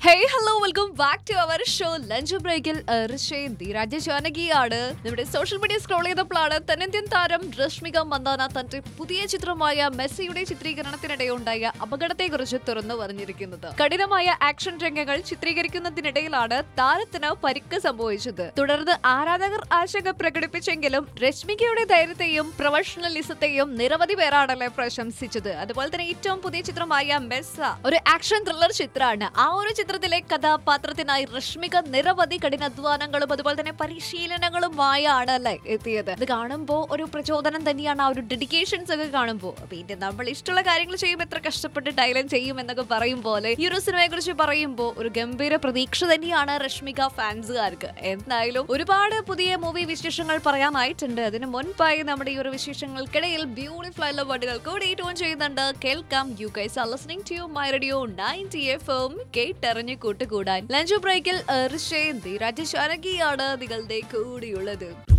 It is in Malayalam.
hey hello welcome back to our show lunch ബ്രേക്കിൽ രാജ്യ ജാനകിയാണ് നമ്മുടെ സോഷ്യൽ മീഡിയ സ്ക്രോൾ ചെയ്തപ്പോഴാണ് തെന്നിന്ത്യൻ താരം രശ്മിക മന്ദാന തന്റെ പുതിയ ചിത്രമായ മെസ്സിയുടെ ചിത്രീകരണത്തിനിടെ ഉണ്ടായ അപകടത്തെക്കുറിച്ച് തുറന്നു പറഞ്ഞിരിക്കുന്നത് കഠിനമായ ആക്ഷൻ രംഗങ്ങൾ ചിത്രീകരിക്കുന്നതിനിടയിലാണ് താരത്തിന് പരിക്ക് സംഭവിച്ചത് തുടർന്ന് ആരാധകർ ആശങ്ക പ്രകടിപ്പിച്ചെങ്കിലും രശ്മികയുടെ ധൈര്യത്തെയും പ്രൊഫഷണലിസത്തെയും നിരവധി പേരാണല്ലേ പ്രശംസിച്ചത് അതുപോലെ തന്നെ ഏറ്റവും പുതിയ ചിത്രമായ മെസ്സ ഒരു ആക്ഷൻ ത്രില്ലർ ചിത്രമാണ് ആ ഒരു ചിത്രത്തിലെ കഥാപാത്രത്തിനായി രശ്മിക നിരവധി കഠിനാധ്വാനങ്ങളും അതുപോലെ തന്നെ പരിശീലനങ്ങളുമായാണ് അല്ലേ എത്തിയത് ഇത് കാണുമ്പോൾ ഒരു പ്രചോദനം തന്നെയാണ് ആ ഒരു ഡെഡിക്കേഷൻസ് ഒക്കെ കാണുമ്പോൾ പിന്നെ നമ്മൾ ഇഷ്ടമുള്ള കാര്യങ്ങൾ ചെയ്യുമ്പോൾ എത്ര കഷ്ടപ്പെട്ട് ഡയലം ചെയ്യും എന്നൊക്കെ പറയും പോലെ ഈ ഒരു സിനിമയെ കുറിച്ച് പറയുമ്പോൾ ഒരു ഗംഭീര പ്രതീക്ഷ തന്നെയാണ് രശ്മിക ഫാൻസുകാർക്ക് എന്തായാലും ഒരുപാട് പുതിയ മൂവി വിശേഷങ്ങൾ പറയാനായിട്ടുണ്ട് അതിന് മുൻപായി നമ്മുടെ ഈ ഒരു വിശേഷങ്ങൾക്കിടയിൽ ബ്യൂട്ടിഫുൾ ആയിട്ടുള്ള വേർഡുകൾ കൂടി ട്യൂൺ ചെയ്യുന്നുണ്ട് കേൾക്കാം you guys are listening to my radio ninety F M കേട്ടറിഞ്ഞ് കൂട്ടുകൂടാൻ ലഞ്ച് ബ്രേക്കിൽ ഋഷേ ധീരാജ് ശാനകിയാണ് നിങ്ങളുടെ കൂടിയുള്ളത്